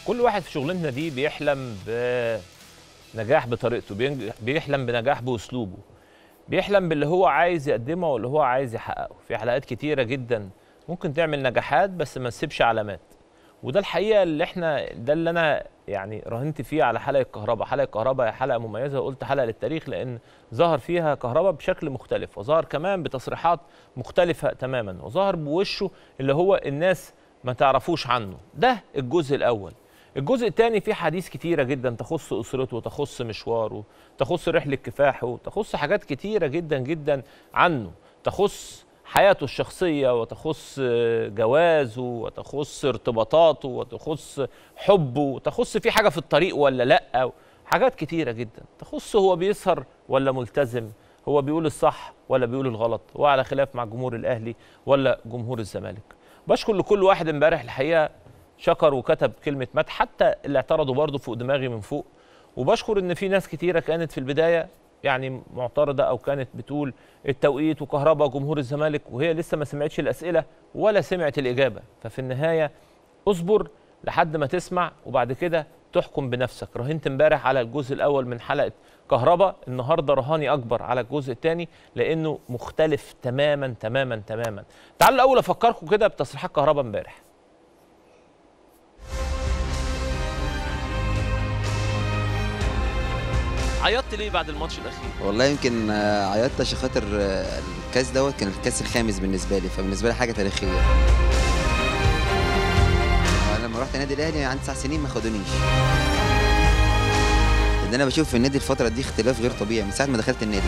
كل واحد في شغلتنا دي بيحلم بنجاح بطريقته بينج- بيحلم بنجاح باسلوبه بيحلم باللي هو عايز يقدمه واللي هو عايز يحققه في حلقات كتيره جدا ممكن تعمل نجاحات بس ما تسيبش علامات وده الحقيقه اللي احنا ده اللي انا يعني راهنت فيه على حلقه كهرباء حلقه كهرباء هي حلقه مميزه وقلت حلقه للتاريخ لان ظهر فيها كهرباء بشكل مختلف وظهر كمان بتصريحات مختلفه تماما وظهر بوشه اللي هو الناس ما تعرفوش عنه ده الجزء الاول الجزء الثاني فيه حديث كتيرة جدا تخص أسرته تخص مشواره تخص رحلة كفاحه تخص حاجات كتيرة جدا جدا عنه تخص حياته الشخصية وتخص آه، جوازه وتخص ارتباطاته وتخص حبه وتخص في حاجة في الطريق ولا لأ حاجات كتيرة جدا تخص هو بيسهر ولا ملتزم هو بيقول الصح ولا بيقول الغلط هو على خلاف مع جمهور الأهلي ولا جمهور الزمالك بشكر لكل واحد امبارح الحقيقة شكر وكتب كلمة مدح حتى اللي اعترضوا برضه فوق دماغي من فوق وبشكر ان في ناس كتيرة كانت في البداية يعني معترضة او كانت بتقول التوقيت وكهرباء جمهور الزمالك وهي لسه ما سمعتش الاسئلة ولا سمعت الاجابة ففي النهاية اصبر لحد ما تسمع وبعد كده تحكم بنفسك رهنت امبارح على الجزء الاول من حلقة كهرباء النهارده رهاني اكبر على الجزء الثاني لانه مختلف تماما تماما تماما تعالوا الاول افكركم كده بتصريحات كهرباء امبارح عيطت ليه بعد الماتش الاخير والله يمكن آه، عيطت عشان خاطر آه، الكاس دوت كان الكاس الخامس بالنسبه لي فبالنسبه لي حاجه تاريخيه أنا لما رحت النادي الاهلي عندي تسع سنين ما خدونيش لان انا بشوف في النادي الفتره دي اختلاف غير طبيعي من ساعه ما دخلت النادي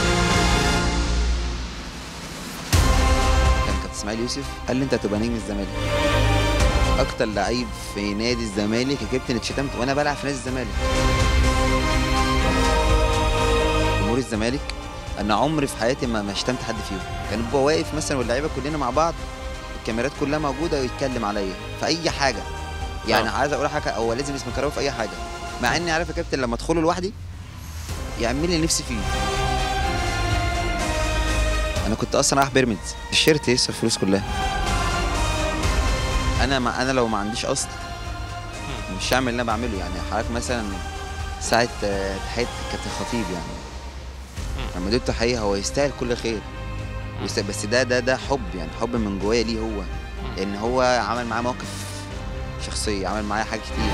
كان كابتن اسماعيل يوسف قال لي انت هتبقى نجم الزمالك اكتر لعيب في نادي الزمالك يا كابتن اتشتمت وانا بلعب في نادي الزمالك جمهور الزمالك انا عمري في حياتي ما ما شتمت حد فيهم كان بيبقى واقف مثلا واللعيبه كلنا مع بعض الكاميرات كلها موجوده ويتكلم عليا في اي حاجه يعني آه. عايز اقول حاجه هو لازم يسمع كلامه في اي حاجه مع اني عارف يا كابتن لما ادخله لوحدي يعمل لي نفسي فيه انا كنت اصلا رايح بيراميدز الشيرت يصرف الفلوس كلها انا ما انا لو ما عنديش اصل مش هعمل اللي انا بعمله يعني حضرتك مثلا ساعه آه، تحيه كابتن خطيب يعني لما اديته تحيه هو يستاهل كل خير ويست- بس ده ده ده حب يعني حب من جوايا ليه هو لان هو عمل معاه موقف شخصيه عمل معايا حاجات كتير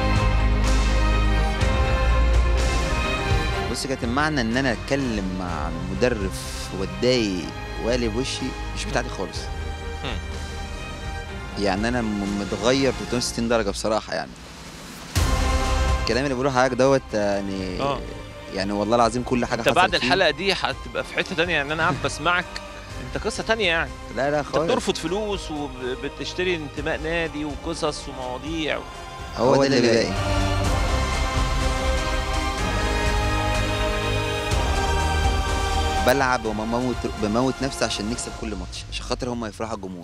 بص كانت المعنى ان انا اتكلم مع المدرب واتضايق واقلب وشي مش بتاعتي خالص مم. يعني انا م- متغير 360 درجه بصراحه يعني الكلام اللي بقوله حضرتك دوت يعني آه. يعني والله العظيم كل حاجه انت حصلت بعد فيه- الحلقه دي هتبقى في حته تانية يعني انا قاعد بسمعك انت قصه تانية يعني لا لا انت خالص بترفض فلوس وبتشتري انتماء نادي وقصص ومواضيع هو ده اللي باقي بلعب وبموت بموت نفسي عشان نكسب كل ماتش عشان خاطر هم يفرحوا الجمهور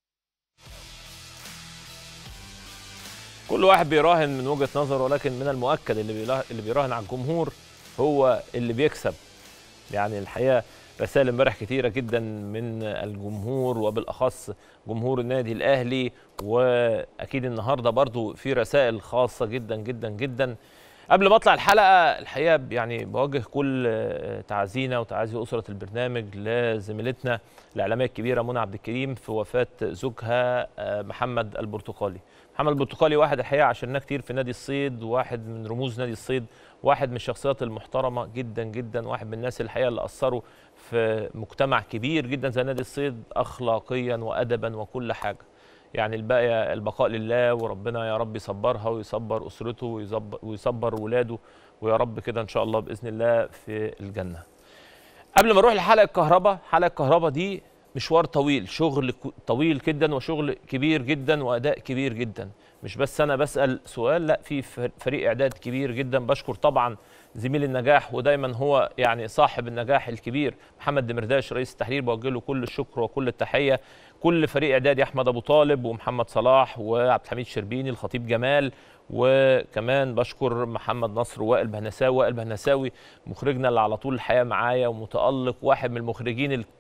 كل واحد بيراهن من وجهه نظره ولكن من المؤكد اللي بيراه- اللي بيراهن على الجمهور هو اللي بيكسب يعني الحقيقه رسائل امبارح كتيره جدا من الجمهور وبالاخص جمهور النادي الاهلي واكيد النهارده برضو في رسائل خاصه جدا جدا جدا قبل ما اطلع الحلقه الحقيقه يعني بوجه كل آه، تعزينا وتعازي اسره البرنامج لزميلتنا الاعلاميه الكبيره منى عبد الكريم في وفاه زوجها آه، محمد البرتقالي محمد البرتقالي واحد الحقيقه عشرناه كتير في نادي الصيد واحد من رموز نادي الصيد واحد من الشخصيات المحترمه جدا جدا واحد من الناس الحقيقه اللي اثروا في مجتمع كبير جدا زي نادي الصيد اخلاقيا وادبا وكل حاجه يعني الباقي البقاء لله وربنا يا رب يصبرها ويصبر اسرته ويصبر, ويصبر ولاده ويا رب كده ان شاء الله باذن الله في الجنه قبل ما اروح لحلقه الكهرباء حلقه الكهرباء دي مشوار طويل شغل ك- طويل جدا وشغل كبير جدا واداء كبير جدا مش بس انا بسال سؤال لا في فر- فريق اعداد كبير جدا بشكر طبعا زميل النجاح ودايما هو يعني صاحب النجاح الكبير محمد دمرداش رئيس التحرير بوجه له كل الشكر وكل التحيه كل فريق اعدادي احمد ابو طالب ومحمد صلاح وعبد الحميد شربيني الخطيب جمال وكمان بشكر محمد نصر وائل بهنساوي وائل بهنساوي مخرجنا اللي على طول الحياه معايا ومتالق واحد من المخرجين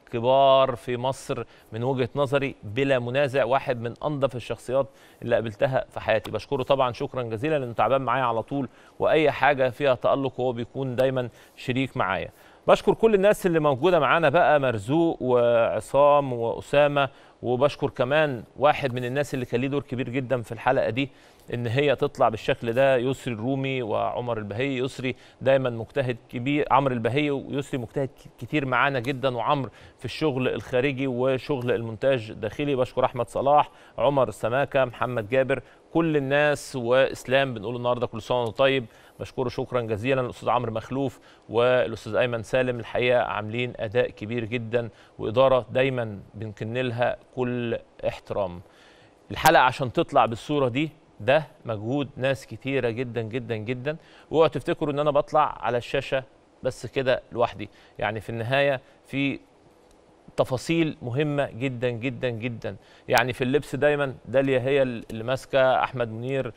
الكبار في مصر من وجهه نظري بلا منازع واحد من انظف الشخصيات اللي قابلتها في حياتي بشكره طبعا شكرا جزيلا لانه تعبان معايا على طول واي حاجه فيها تالق هو بيكون دايما شريك معايا بشكر كل الناس اللي موجوده معانا بقى مرزوق وعصام واسامه وبشكر كمان واحد من الناس اللي كان ليه دور كبير جدا في الحلقه دي ان هي تطلع بالشكل ده يسري الرومي وعمر البهي يسري دايما مجتهد كبير عمرو البهي ويسري مجتهد كتير معانا جدا وعمرو في الشغل الخارجي وشغل المونتاج الداخلي بشكر احمد صلاح عمر سماكه محمد جابر كل الناس واسلام بنقول النهارده كل سنه وانت طيب بشكره شكرا جزيلا الاستاذ عمرو مخلوف والاستاذ ايمن سالم الحقيقه عاملين اداء كبير جدا واداره دايما بنكن لها كل احترام الحلقه عشان تطلع بالصوره دي ده مجهود ناس كتيره جدا جدا جدا واوعوا تفتكروا ان انا بطلع على الشاشه بس كده لوحدي يعني في النهايه في تفاصيل مهمه جدا جدا جدا يعني في اللبس دايما داليا هي اللي ماسكه احمد منير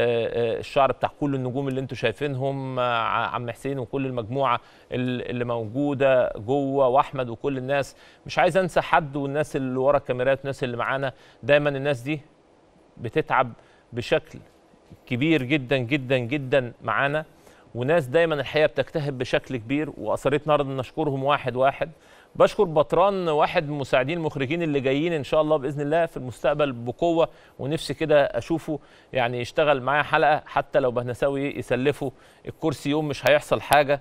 الشعر بتاع كل النجوم اللي انتم شايفينهم عم حسين وكل المجموعه اللي موجوده جوه واحمد وكل الناس مش عايز انسى حد والناس اللي ورا الكاميرات والناس اللي معانا دايما الناس دي بتتعب بشكل كبير جدا جدا جدا معانا وناس دايما الحقيقه بتجتهد بشكل كبير واصريت النهارده نشكرهم واحد واحد بشكر بطران واحد من مساعدين المخرجين اللي جايين ان شاء الله باذن الله في المستقبل بقوه ونفسي كده اشوفه يعني يشتغل معايا حلقه حتى لو بهنساوي يسلفه الكرسي يوم مش هيحصل حاجه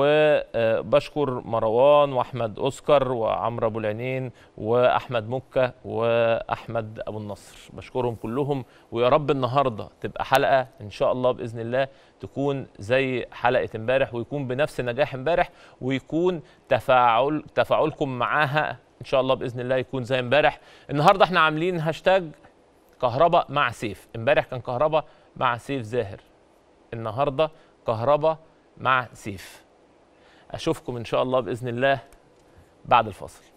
وبشكر مروان واحمد اوسكار وعمرو ابو العينين واحمد مكه واحمد ابو النصر بشكرهم كلهم ويا رب النهارده تبقى حلقه ان شاء الله باذن الله تكون زي حلقه امبارح ويكون بنفس نجاح امبارح ويكون تفاعل تفاعلكم معاها ان شاء الله باذن الله يكون زي امبارح النهارده احنا عاملين هاشتاج كهرباء مع سيف امبارح كان كهرباء مع سيف زاهر النهارده كهرباء مع سيف اشوفكم ان شاء الله باذن الله بعد الفاصل